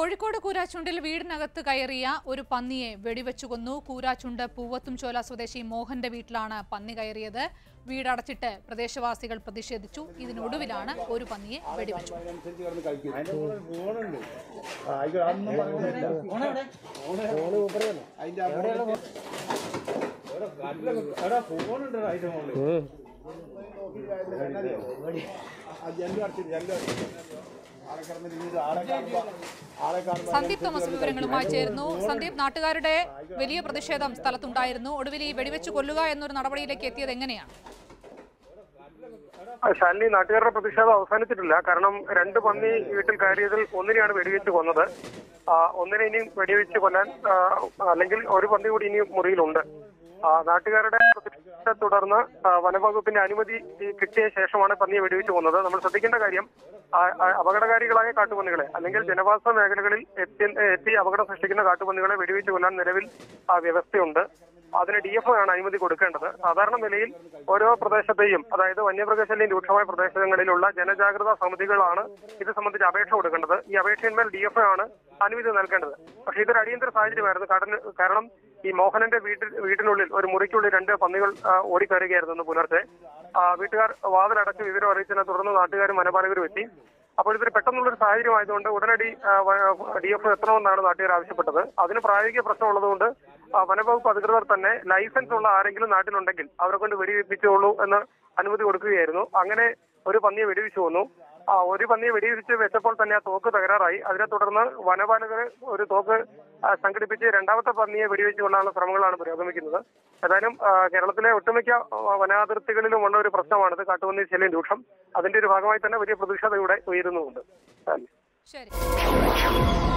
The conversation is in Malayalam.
കോഴിക്കോട് കൂരാച്ചുണ്ടിൽ വീടിനകത്ത് കയറിയ ഒരു പന്നിയെ വെടിവെച്ചു കൊന്നു കൂരാച്ചുണ്ട് പൂവത്തും ചോല സ്വദേശി മോഹന്റെ വീട്ടിലാണ് പന്നി കയറിയത് വീടടച്ചിട്ട് പ്രദേശവാസികൾ പ്രതിഷേധിച്ചു ഇതിനൊടുവിലാണ് ഒരു പന്നിയെ വെടിവെച്ചു സന്ദീപ് തോമസ് വിവരങ്ങളുമായി ചേരുന്നു സന്ദീപ് നാട്ടുകാരുടെ വലിയ പ്രതിഷേധം സ്ഥലത്തുണ്ടായിരുന്നു ഒടുവിൽ ഈ വെടിവെച്ച് കൊല്ലുക എന്നൊരു നടപടിയിലേക്ക് എത്തിയത് എങ്ങനെയാണ് ശാലിനി നാട്ടുകാരുടെ പ്രതിഷേധം അവസാനിച്ചിട്ടില്ല കാരണം രണ്ട് പന്നി വീട്ടിൽ കയറിയതിൽ ഒന്നിനെയാണ് വെടിവെച്ച് കൊന്നത് ആ, ഒന്നിനെ ഇനിയും വെടിവെച്ച് കൊല്ലാൻ ആ, അല്ലെങ്കിൽ ഒരു പന്നി കൂടി ഇനിയും മുറിയിലുണ്ട് ആ, നാട്ടുകാരുടെ പ്രതിഷേധത്തെ തുടർന്ന് ആ, വനംവകുപ്പിന്റെ അനുമതി ഈ കിട്ടിയ ശേഷമാണ് പന്നിയെ വെടിവെച്ച് കൊന്നത് നമ്മൾ ശ്രദ്ധിക്കേണ്ട കാര്യം ആ, ആ, അപകടകാരികളായ കാട്ടുപന്നികളെ അല്ലെങ്കിൽ ജനവാസ മേഖലകളിൽ എത്തി എത്തി അപകടം സൃഷ്ടിക്കുന്ന കാട്ടുപന്നികളെ വെടിവെച്ച് കൊല്ലാൻ നിലവിൽ ആ, വ്യവസ്ഥയുണ്ട് അതിന് ഡി എഫ് ആണ് അനുമതി കൊടുക്കേണ്ടത് സാധാരണ നിലയിൽ ഓരോ പ്രദേശത്തെയും അതായത് വന്യമൃഗശല്യം രൂക്ഷമായ പ്രദേശങ്ങളിലുള്ള ജനജാഗ്രതാ സമിതികളാണ് ഇത് സംബന്ധിച്ച് അപേക്ഷ കൊടുക്കേണ്ടത് ഈ അപേക്ഷയിന്മേൽ ഡി എഫ് ആണ് അനുമതി നൽകേണ്ടത് പക്ഷേ ഇതൊരു അടിയന്തര സാഹചര്യമായിരുന്നു കടന് കാരണം ഈ മോഹനന്റെ വീട്ടിൽ വീട്ടിനുള്ളിൽ ഒരു മുറിക്കുള്ളിൽ രണ്ട് പന്നികൾ ആ, ഓടിക്കയറുകയായിരുന്നു ഇന്ന് പുലർച്ചെ ആ, വീട്ടുകാർ വാതിലടച്ച് വിവരം അറിയിച്ചതിനെ തുടർന്ന് നാട്ടുകാരും വനപാലകരും എത്തി അപ്പോൾ ഇതൊരു പെട്ടെന്നുള്ളൊരു സാഹചര്യം ആയതുകൊണ്ട് ഉടനടി ഡി എഫ് എത്തണമെന്നാണ് നാട്ടുകാർ ആവശ്യപ്പെട്ടത് അതിന് പ്രായോഗിക പ്രശ്നമുള്ളതുകൊണ്ട് ആ, വനംവകുപ്പ് അധികൃതർ തന്നെ ലൈസൻസ് ഉള്ള ആരെങ്കിലും നാട്ടിലുണ്ടെങ്കിൽ അവരെ കൊണ്ട് വെടിവെപ്പിച്ചോളൂ എന്ന് അനുമതി കൊടുക്കുകയായിരുന്നു അങ്ങനെ ഒരു പന്നിയെ വെടിവെച്ചു വന്നു ആ ഒരു പന്നിയെ വെടിവെച്ച് വെച്ചപ്പോൾ തന്നെ ആ തോക്ക് തകരാറായി അതിനെ തുടർന്ന് വനപാലകർ ഒരു തോക്ക് ആ, സംഘടിപ്പിച്ച് രണ്ടാമത്തെ പന്നിയെ വെടിവെച്ച് കൊള്ളാനുള്ള ശ്രമങ്ങളാണ് പുരോഗമിക്കുന്നത് ഏതായാലും ആ, കേരളത്തിലെ ഒട്ടുമിക്ക ആ, വനാതിർത്തികളിലും ഉള്ള ഒരു പ്രശ്നമാണിത് കാട്ടുപന്നി ശല്യം രൂക്ഷം അതിന്റെ ഒരു ഭാഗമായി തന്നെ വലിയ പ്രതിഷേധം ഇവിടെ ഉയരുന്നുമുണ്ട് ശരി